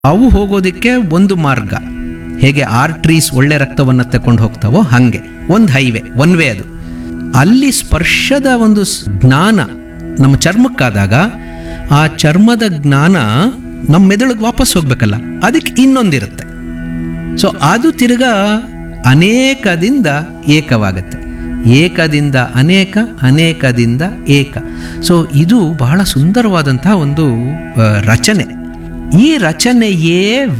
ಅವು ಹೋಗೋದಕ್ಕೆ ಒಂದು ಮಾರ್ಗ ಹೇಗೆ ಆರ್ಟ್ರೀಸ್ ಒಳ್ಳೆ ರಕ್ತವನ್ನು ತಕೊಂಡು ಹೋಗ್ತಾವೋ ಹಾಗೆ ಒಂದು ಹೈವೇ ಒನ್ ವೇ ಅದು ಅಲ್ಲಿ ಸ್ಪರ್ಶದ ಒಂದು ಸ್- ಜ್ಞಾನ ನಮ್ಮ ಚರ್ಮಕ್ಕಾದಾಗ ಆ ಚರ್ಮದ ಜ್ಞಾನ ನಮ್ಮ ಮೆದುಳಿಗೆ ವಾಪಸ್ ಹೋಗ್ಬೇಕಲ್ಲ ಅದಕ್ಕೆ ಇನ್ನೊಂದಿರುತ್ತೆ ಸೊ ಅದು ತಿರ್ಗಾ ಅನೇಕದಿಂದ ಏಕವಾಗುತ್ತೆ ಏಕದಿಂದ ಅನೇಕ ಅನೇಕದಿಂದ ಏಕ ಸೊ ಇದು ಬಹಳ ಸುಂದರವಾದಂತಹ ಒಂದು ಆ, ರಚನೆ ಈ ರಚನೆಯೇ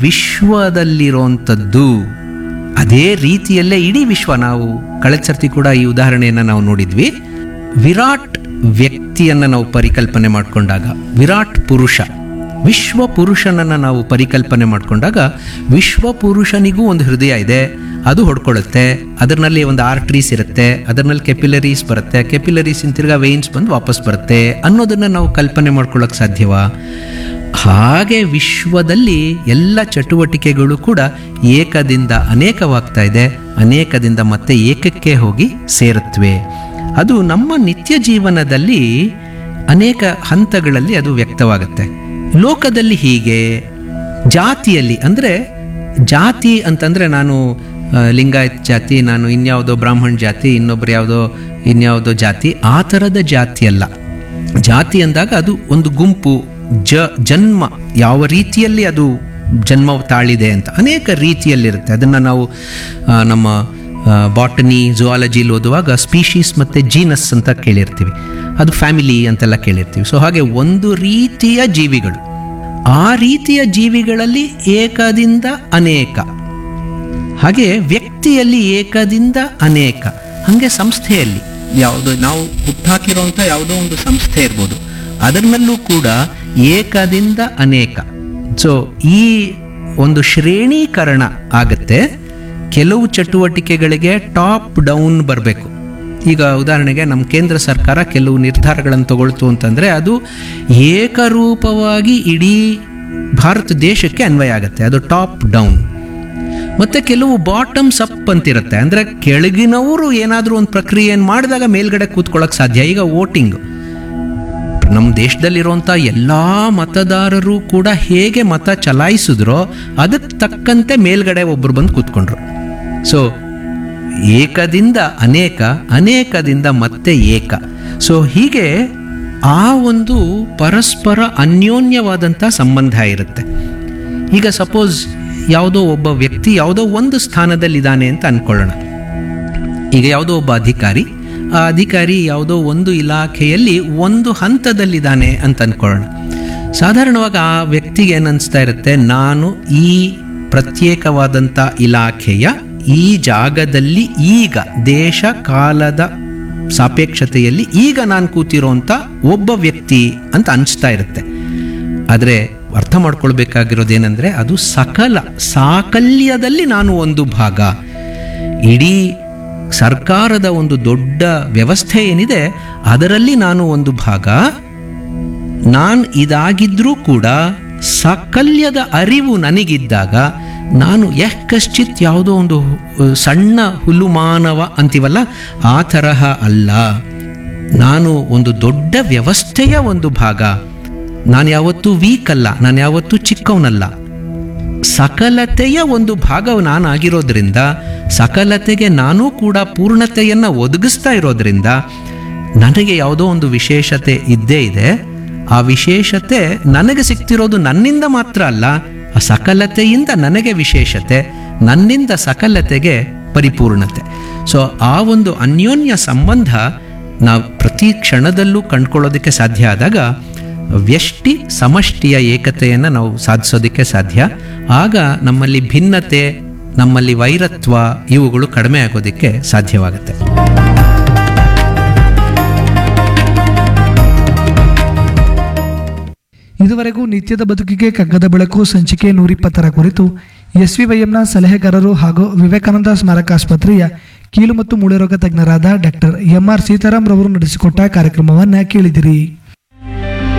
ವಿಶ್ವದಲ್ಲಿರುವಂಥದ್ದು ಅದೇ ರೀತಿಯಲ್ಲೇ ಇಡೀ ವಿಶ್ವ ನಾವು ಕಳೆದ ಸರ್ತಿ ಕೂಡ ಈ ಉದಾಹರಣೆಯನ್ನು ನಾವು ನೋಡಿದ್ವಿ ವಿರಾಟ್ ವ್ಯಕ್ತಿಯನ್ನು ನಾವು ಪರಿಕಲ್ಪನೆ ಮಾಡಿಕೊಂಡಾಗ ವಿರಾಟ್ ಪುರುಷ ವಿಶ್ವ ಪುರುಷನನ್ನು ನಾವು ಪರಿಕಲ್ಪನೆ ಮಾಡಿಕೊಂಡಾಗ ವಿಶ್ವ ಪುರುಷನಿಗೂ ಒಂದು ಹೃದಯ ಇದೆ ಅದು ಹೊಡ್ಕೊಳ್ಳುತ್ತೆ ಅದರಲ್ಲಿ ಒಂದು ಆರ್ಟ್ರೀಸ್ ಇರುತ್ತೆ ಅದರಲ್ಲಿ ಕೆಪಿಲರೀಸ್ ಬರುತ್ತೆ ಕೆಪಿಲರೀಸ್ ತಿರ್ಗಾ ವೇನ್ಸ್ ಬಂದು ವಾಪಸ್ ಬರುತ್ತೆ ಅನ್ನೋದನ್ನು ನಾವು ಕಲ್ಪನೆ ಮಾಡ್ಕೊಳ್ಳೋಕೆ ಸಾಧ್ಯವಾ ಹಾಗೆ ವಿಶ್ವದಲ್ಲಿ ಎಲ್ಲ ಚಟುವಟಿಕೆಗಳು ಕೂಡ ಏಕದಿಂದ ಅನೇಕವಾಗ್ತಾ ಇದೆ ಅನೇಕದಿಂದ ಮತ್ತೆ ಏಕಕ್ಕೆ ಹೋಗಿ ಸೇರುತ್ತವೆ ಅದು ನಮ್ಮ ನಿತ್ಯ ಜೀವನದಲ್ಲಿ ಅನೇಕ ಹಂತಗಳಲ್ಲಿ ಅದು ವ್ಯಕ್ತವಾಗುತ್ತೆ ಲೋಕದಲ್ಲಿ ಹೀಗೆ ಜಾತಿಯಲ್ಲಿ ಅಂದರೆ ಜಾತಿ ಅಂತಂದರೆ ನಾನು ಆ, ಲಿಂಗಾಯತ್ ಜಾತಿ ನಾನು ಇನ್ಯಾವುದೋ ಬ್ರಾಹ್ಮಣ ಜಾತಿ ಇನ್ನೊಬ್ರು ಯಾವುದೋ ಇನ್ಯಾವುದೋ ಜಾತಿ ಆ ಥರದ ಜಾತಿ ಅಲ್ಲ ಜಾತಿ ಅಂದಾಗ ಅದು ಒಂದು ಗುಂಪು ಜ ಜನ್ಮ ಯಾವ ರೀತಿಯಲ್ಲಿ ಅದು ಜನ್ಮ ತಾಳಿದೆ ಅಂತ ಅನೇಕ ರೀತಿಯಲ್ಲಿರುತ್ತೆ ಅದನ್ನು ನಾವು ಆ, ನಮ್ಮ ಬಾಟನಿ ಜುವಾಲಜಿಲಿ ಓದುವಾಗ ಸ್ಪೀಶೀಸ್ ಮತ್ತು ಜೀನಸ್ ಅಂತ ಕೇಳಿರ್ತೀವಿ ಅದು ಫ್ಯಾಮಿಲಿ ಅಂತೆಲ್ಲ ಕೇಳಿರ್ತೀವಿ ಸೊ ಹಾಗೆ ಒಂದು ರೀತಿಯ ಜೀವಿಗಳು ಆ ರೀತಿಯ ಜೀವಿಗಳಲ್ಲಿ ಏಕದಿಂದ ಅನೇಕ ಹಾಗೆ ವ್ಯಕ್ತಿಯಲ್ಲಿ ಏಕದಿಂದ ಅನೇಕ ಹಾಗೆ ಸಂಸ್ಥೆಯಲ್ಲಿ ಯಾವುದೋ ನಾವು ಹುಟ್ಟಾಕಿರುವಂಥ ಯಾವುದೋ ಒಂದು ಸಂಸ್ಥೆ ಇರ್ಬೋದು ಅದರಲ್ಲೂ ಕೂಡ ಏಕದಿಂದ ಅನೇಕ ಸೊ ಈ ಒಂದು ಶ್ರೇಣೀಕರಣ ಆಗತ್ತೆ ಕೆಲವು ಚಟುವಟಿಕೆಗಳಿಗೆ ಟಾಪ್ ಡೌನ್ ಬರಬೇಕು ಈಗ ಉದಾಹರಣೆಗೆ ನಮ್ಮ ಕೇಂದ್ರ ಸರ್ಕಾರ ಕೆಲವು ನಿರ್ಧಾರಗಳನ್ನು ತಗೊಳ್ತು ಅಂತಂದರೆ ಅದು ಏಕರೂಪವಾಗಿ ಇಡೀ ಭಾರತ ದೇಶಕ್ಕೆ ಅನ್ವಯ ಆಗುತ್ತೆ ಅದು ಟಾಪ್ ಡೌನ್ ಮತ್ತೆ ಕೆಲವು ಬಾಟಮ್ಸ್ ಅಪ್ ಅಂತಿರುತ್ತೆ ಅಂದರೆ ಕೆಳಗಿನವರು ಏನಾದರೂ ಒಂದು ಪ್ರಕ್ರಿಯೆಯನ್ನು ಮಾಡಿದಾಗ ಮೇಲ್ಗಡೆ ಕೂತ್ಕೊಳ್ಳೋಕೆ ಸಾಧ್ಯ ಈಗ ವೋಟಿಂಗ್ ನಮ್ಮ ದೇಶದಲ್ಲಿರುವಂಥ ಎಲ್ಲ ಮತದಾರರು ಕೂಡ ಹೇಗೆ ಮತ ಚಲಾಯಿಸಿದ್ರೋ ಅದಕ್ಕೆ ತಕ್ಕಂತೆ ಮೇಲ್ಗಡೆ ಒಬ್ಬರು ಬಂದು ಕೂತ್ಕೊಂಡ್ರು ಸೊ ಏಕದಿಂದ ಅನೇಕ ಅನೇಕದಿಂದ ಮತ್ತೆ ಏಕ ಸೊ ಹೀಗೆ ಆ ಒಂದು ಪರಸ್ಪರ ಅನ್ಯೋನ್ಯವಾದಂಥ ಸಂಬಂಧ ಇರುತ್ತೆ ಈಗ ಸಪೋಸ್ ಯಾವುದೋ ಒಬ್ಬ ವ್ಯಕ್ತಿ ಯಾವುದೋ ಒಂದು ಸ್ಥಾನದಲ್ಲಿದ್ದಾನೆ ಅಂತ ಅನ್ಕೊಳ್ಳೋಣ ಈಗ ಯಾವುದೋ ಒಬ್ಬ ಅಧಿಕಾರಿ ಆ ಅಧಿಕಾರಿ ಯಾವುದೋ ಒಂದು ಇಲಾಖೆಯಲ್ಲಿ ಒಂದು ಹಂತದಲ್ಲಿದ್ದಾನೆ ಅಂತ ಅನ್ಕೊಳ್ಳೋಣ ಸಾಧಾರಣವಾಗಿ ಆ ವ್ಯಕ್ತಿಗೆ ಏನನ್ನಿಸ್ತಾ ಇರುತ್ತೆ ನಾನು ಈ ಪ್ರತ್ಯೇಕವಾದಂಥ ಇಲಾಖೆಯ ಈ ಜಾಗದಲ್ಲಿ ಈಗ ದೇಶ ಕಾಲದ ಸಾಪೇಕ್ಷತೆಯಲ್ಲಿ ಈಗ ನಾನು ಕೂತಿರೋಂಥ ಒಬ್ಬ ವ್ಯಕ್ತಿ ಅಂತ ಅನಿಸ್ತಾ ಇರುತ್ತೆ ಆದರೆ ಅರ್ಥ ಮಾಡ್ಕೊಳ್ಬೇಕಾಗಿರೋದೇನೆಂದರೆ ಅದು ಸಕಲ ಸಾಕಲ್ಯದಲ್ಲಿ ನಾನು ಒಂದು ಭಾಗ ಇಡೀ ಸರ್ಕಾರದ ಒಂದು ದೊಡ್ಡ ವ್ಯವಸ್ಥೆ ಏನಿದೆ ಅದರಲ್ಲಿ ನಾನು ಒಂದು ಭಾಗ ನಾನು ಇದಾಗಿದ್ರೂ ಕೂಡ ಸಾಕಲ್ಯದ ಅರಿವು ನನಗಿದ್ದಾಗ ನಾನು ಯಃ ಕಶ್ಚಿತ್ ಯಾವುದೋ ಒಂದು ಅಹ್, ಸಣ್ಣ ಹುಲ್ಲುಮಾನವ ಅಂತೀವಲ್ಲ ಆ ತರಹ ಅಲ್ಲ ನಾನು ಒಂದು ದೊಡ್ಡ ವ್ಯವಸ್ಥೆಯ ಒಂದು ಭಾಗ ನಾನು ಯಾವತ್ತೂ ವೀಕ್ ಅಲ್ಲ ನಾನು ಯಾವತ್ತೂ ಚಿಕ್ಕವನಲ್ಲ ಸಕಲತೆಯ ಒಂದು ಭಾಗವು ನಾನಾಗಿರೋದ್ರಿಂದ ಸಕಲತೆಗೆ ನಾನೂ ಕೂಡ ಪೂರ್ಣತೆಯನ್ನು ಒದಗಿಸ್ತಾ ಇರೋದ್ರಿಂದ ನನಗೆ ಯಾವುದೋ ಒಂದು ವಿಶೇಷತೆ ಇದ್ದೇ ಇದೆ ಆ ವಿಶೇಷತೆ ನನಗೆ ಸಿಗ್ತಿರೋದು ನನ್ನಿಂದ ಮಾತ್ರ ಅಲ್ಲ ಆ ಸಕಲತೆಯಿಂದ ನನಗೆ ವಿಶೇಷತೆ ನನ್ನಿಂದ ಸಕಲತೆಗೆ ಪರಿಪೂರ್ಣತೆ ಸೊ ಆ ಒಂದು ಅನ್ಯೋನ್ಯ ಸಂಬಂಧ ನಾವು ಪ್ರತಿ ಕ್ಷಣದಲ್ಲೂ ಕಂಡ್ಕೊಳ್ಳೋದಕ್ಕೆ ಸಾಧ್ಯ ಆದಾಗ ವ್ಯಷ್ಟಿ ಸಮಷ್ಟಿಯ ಏಕತೆಯನ್ನು ನಾವು ಸಾಧಿಸೋದಕ್ಕೆ ಸಾಧ್ಯ ಆಗ ನಮ್ಮಲ್ಲಿ ಭಿನ್ನತೆ ನಮ್ಮಲ್ಲಿ ವೈರತ್ವ ಇವುಗಳು ಕಡಿಮೆ ಆಗೋದಕ್ಕೆ ಸಾಧ್ಯವಾಗುತ್ತೆ ಇದುವರೆಗೂ ನಿತ್ಯದ ಬದುಕಿಗೆ ಕಗ್ಗದ ಬೆಳಕು ಸಂಚಿಕೆ ನೂರಿಪ್ಪತ್ತರ ಕುರಿತು ಎಸ್ವಿವೈಎಂನ ಸಲಹೆಗಾರರು ಹಾಗೂ ವಿವೇಕಾನಂದ ಸ್ಮಾರಕ ಆಸ್ಪತ್ರೆಯ ಕೀಲು ಮತ್ತು ಮೂಳೆರೋಗ ತಜ್ಞರಾದ ಡಾಕ್ಟರ್ ಎಂಆರ್ ಸೀತಾರಾಮ್ ರವರು ನಡೆಸಿಕೊಟ್ಟ ಕಾರ್ಯಕ್ರಮವನ್ನು ಕೇಳಿದಿರಿ